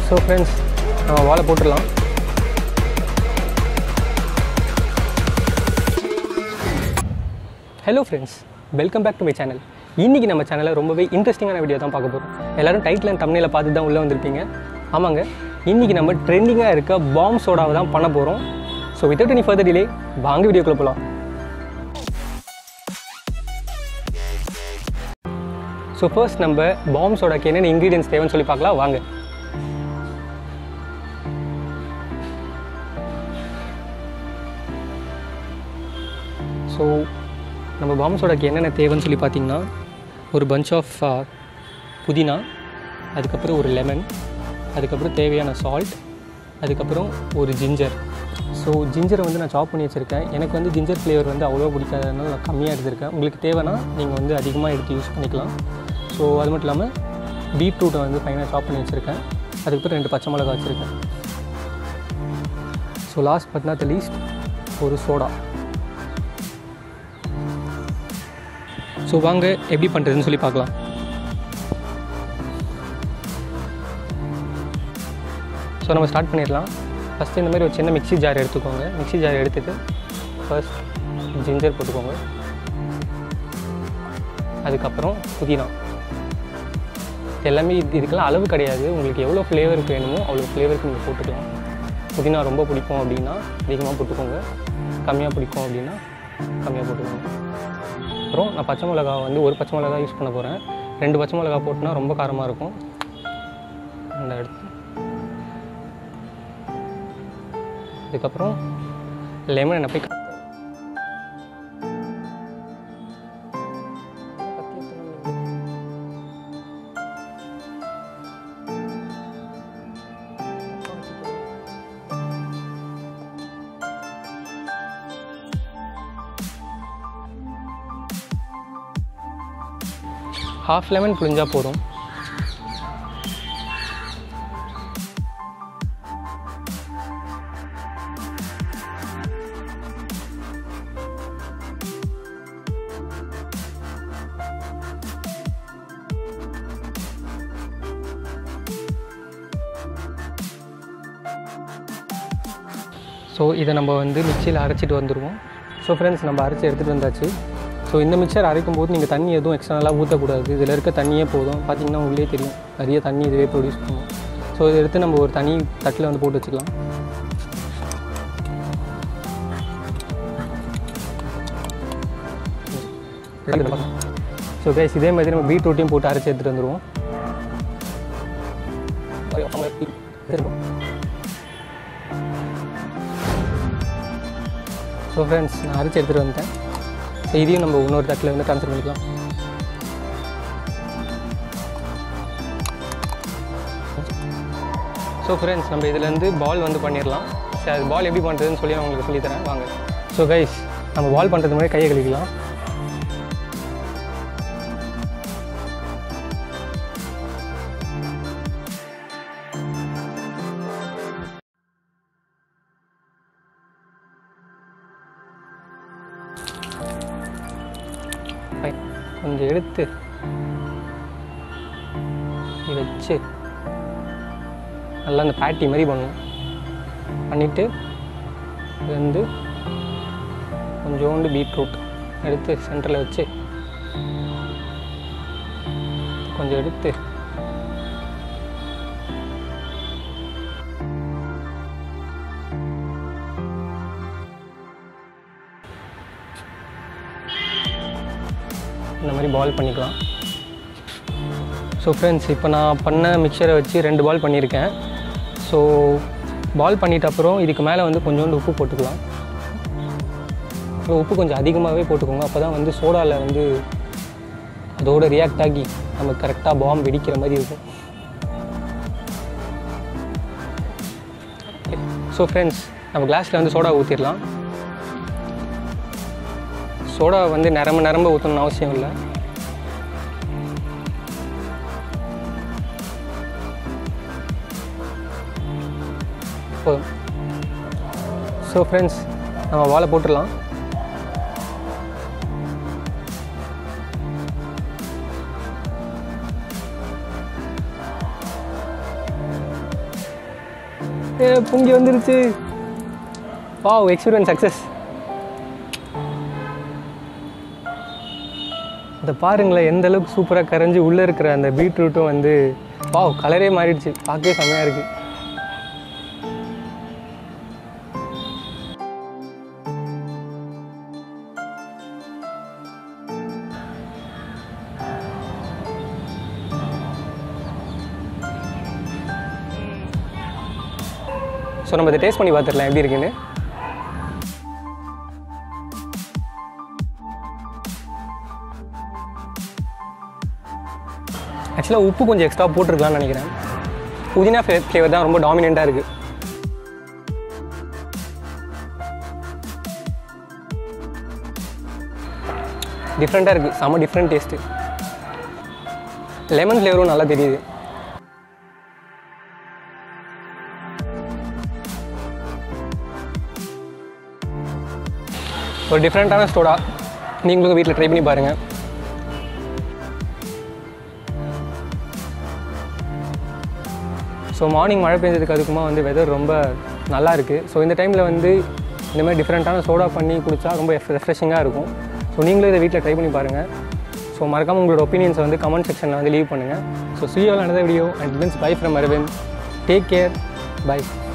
So friends நம்ம வாழை போட்டுடலாம் hello friends welcome back to my channel இன்றைக்கி நம்ம சேனலில் ரொம்பவே இன்ட்ரெஸ்டிங்கான வீடியோ தான் பார்க்க போகிறோம் எல்லாரும் டைட்டில் அண்ட் தமிழில் பார்த்து தான் உள்ளே வந்திருப்பீங்க ஆமாங்க இன்றைக்கி நம்ம ட்ரெண்டிங்காக இருக்க பாம் சோடாவை தான் பண்ண போகிறோம் so without any further delay வாங்க வீடியோக்குள்ளே போகலாம் ஸோ ஃபர்ஸ்ட் நம்ம பாம் சோடாக்கு என்னென்ன இன்க்ரீடியன்ஸ் தேவைன்னு சொல்லி பார்க்கலாம் வாங்க ஸோ நம்ம பாம் சோடாக்கு என்னென்ன தேவைன்னு சொல்லி பார்த்தீங்கன்னா ஒரு பஞ்ச் ஆஃப் புதினா அதுக்கப்புறம் ஒரு லெமன் அதுக்கப்புறம் தேவையான சால்ட் அதுக்கப்புறம் ஒரு ஜிஞ்சர் ஸோ ஜிஞ்சரை வந்து நான் சாப் பண்ணி வச்சுருக்கேன் எனக்கு வந்து ஜிஞ்சர் ஃப்ளேவர் வந்து அவ்வளோ பிடிக்காதனால நான் கம்மியாக எடுத்திருக்கேன் உங்களுக்கு தேவைன்னா நீங்கள் வந்து அதிகமாக எடுத்து யூஸ் பண்ணிக்கலாம் ஸோ அது மட்டும் இல்லாமல் பீட்ரூட்டை வந்து ஃபைனாக சாப் பண்ணி வச்சுருக்கேன் அதுக்கப்புறம் ரெண்டு பச்சை மிளகா வச்சுருக்கேன் so last but not least ஒரு சோடா ஸோ வாங்க எப்படி பண்ணுறதுன்னு சொல்லி பார்க்கலாம் ஸோ நம்ம ஸ்டார்ட் பண்ணிடலாம் ஃபஸ்ட்டு இந்த மாதிரி ஒரு சின்ன மிக்ஸி ஜார் எடுத்துக்கோங்க மிக்ஸி ஜார் எடுத்துட்டு ஃபர்ஸ்ட் ஜிஞ்சர் போட்டுக்கோங்க அதுக்கப்புறம் புதினா இது எல்லாமே இது இதுக்கெல்லாம் அளவு கிடையாது உங்களுக்கு எவ்வளோ ஃப்ளேவருக்கு வேணுமோ அவ்வளோ ஃப்ளேவருக்கு நீங்கள் போட்டுக்கலாம் புதினா ரொம்ப பிடிக்கும் அப்படின்னா அதிகமாக போட்டுக்கோங்க கம்மியாக பிடிக்கும் அப்படின்னா கம்மியாக போட்டுக்கோங்க அப்புறம் நான் பச்சை மிளகா வந்து ஒரு பச்சை மிளகா யூஸ் பண்ண போகிறேன் ரெண்டு பச்சை மிளகா போட்டுனா ரொம்ப காரமாக இருக்கும் அந்த எடுத்து அதுக்கப்புறம் லெமன் என்ன போய் க- ஹாஃப் லெமன் புழிஞ்சா போதும் ஸோ இதை நம்ம வந்து மிக்சியில் அரைச்சிட்டு வந்துடுவோம் ஸோ ஃப்ரெண்ட்ஸ் நம்ம அரைச்சி எடுத்துகிட்டு வந்தாச்சு ஸோ இந்த மிக்சர் அரைக்கும் போது நீங்கள் தண்ணி எதுவும் எக்ஸ்ட்ராலாம் ஊற்றக்கூடாது இதில் இருக்க தண்ணியே போதும் பார்த்தீங்கன்னா உங்களே தெரியும் நிறைய தண்ணி இதுவே ப்ரொடியூஸ் பண்ணும் ஸோ இதை எடுத்து நம்ம ஒரு தனி தட்டில் வந்து போட்டு வச்சுக்கலாம் ஸோ கைஸ் இதே மாதிரி நம்ம பீட்ரூட்டையும் போட்டு அரைச்சி எடுத்துகிட்டு வந்துடுவோம் ஸோ ஃப்ரெண்ட்ஸ் நான் அரைச்சி எடுத்துகிட்டு வந்துட்டேன் ஸோ இதையும் நம்ம இன்னொரு தட்டில் வந்து ட்ரான்ஸ்ஃபர் பண்ணிக்கலாம் ஸோ ஃப்ரெண்ட்ஸ் நம்ம இதுலேருந்து பால் வந்து பண்ணிடலாம் சரி அது பால் எப்படி பண்ணுறதுன்னு சொல்லி நான் உங்களுக்கு சொல்லித்தரேன் வாங்க ஸோ கைஸ் நம்ம பால் பண்ணுறது முன்னாடி கையை கழுவிக்கலாம் Fine. கொஞ்சம் எடுத்து இப்படி வச்சு நல்லா அந்த பேட்டி மாதிரி பண்ணணும் பண்ணிவிட்டு இது வந்து கொஞ்சோண்டு பீட்ரூட் எடுத்து சென்டரில் வச்சு கொஞ்சம் எடுத்து இந்த மாதிரி பால் பண்ணிக்கலாம் ஸோ ஃப்ரெண்ட்ஸ் இப்போ நான் பண்ண மிக்சரை வச்சு ரெண்டு பால் பண்ணியிருக்கேன் ஸோ பால் பண்ணிட்ட அப்புறம் இதுக்கு மேலே வந்து கொஞ்சோண்டு உப்பு போட்டுக்கலாம் ஸோ உப்பு கொஞ்சம் அதிகமாகவே போட்டுக்கோங்க அப்போ தான் வந்து சோடாவில் வந்து அதோட ரியாக்ட் ஆகி நமக்கு கரெக்டாக பாம் வெடிக்கிற மாதிரி இருக்கும் ஸோ ஃப்ரெண்ட்ஸ் நம்ம கிளாஸில் வந்து சோடா ஊற்றிடலாம் சோடா வந்து நிரம்ப நிரம்ப ஊற்றணும்னு அவசியம் இல்லை போதும் ஸோ ஃப்ரெண்ட்ஸ் நம்ம வாழை போட்டுடலாம் ஏ பொங்கி வந்துருச்சு வாவ் எக்ஸ்பீரியன்ஸ் சக்ஸஸ் இதை பாருங்களேன் எந்த அளவுக்கு சூப்பராக கரைஞ்சி உள்ளே இருக்கிற அந்த பீட்ரூட்டும் வந்து வாவ் கலரே மாறிடுச்சு பார்க்கவே செம்மையாக இருக்குது ஸோ நம்ம இதை டேஸ்ட் பண்ணி பார்த்துடலாம் எப்படி இருக்குன்னு ஆக்சுவலாக உப்பு கொஞ்சம் எக்ஸ்ட்ரா போட்டிருக்கலாம்னு நினைக்கிறேன் புதினா ஃப்ளேவர் தான் ரொம்ப டாமினண்ட்டாக இருக்குது டிஃப்ரெண்ட்டாக இருக்குது செம்ம டிஃப்ரெண்ட் டேஸ்ட்டு லெமன் ஃப்ளேவரும் நல்லா தெரியுது ஒரு டிஃப்ரெண்ட்டான ஸ்டோடா நீங்களும் வீட்டில் ட்ரை பண்ணி பாருங்கள் ஸோ மார்னிங் மழை பெஞ்சதுக்கு அதுக்குமா வந்து வெதர் ரொம்ப நல்லா இருக்குது ஸோ இந்த டைமில் வந்து இந்த மாதிரி டிஃப்ரெண்ட்டான சோடா பண்ணி குடித்தா ரொம்ப ரெஃப்ரெஷிங்காக இருக்கும் ஸோ நீங்களும் இதை வீட்டில் ட்ரை பண்ணி பாருங்கள் ஸோ மறக்காமல் உங்களோட ஒப்பீனியன்ஸை வந்து கமெண்ட் செக்ஷனில் வந்து லீவ் பண்ணுங்கள் ஸோ சீயோவில் நடந்த video and means bye from Arvind take care by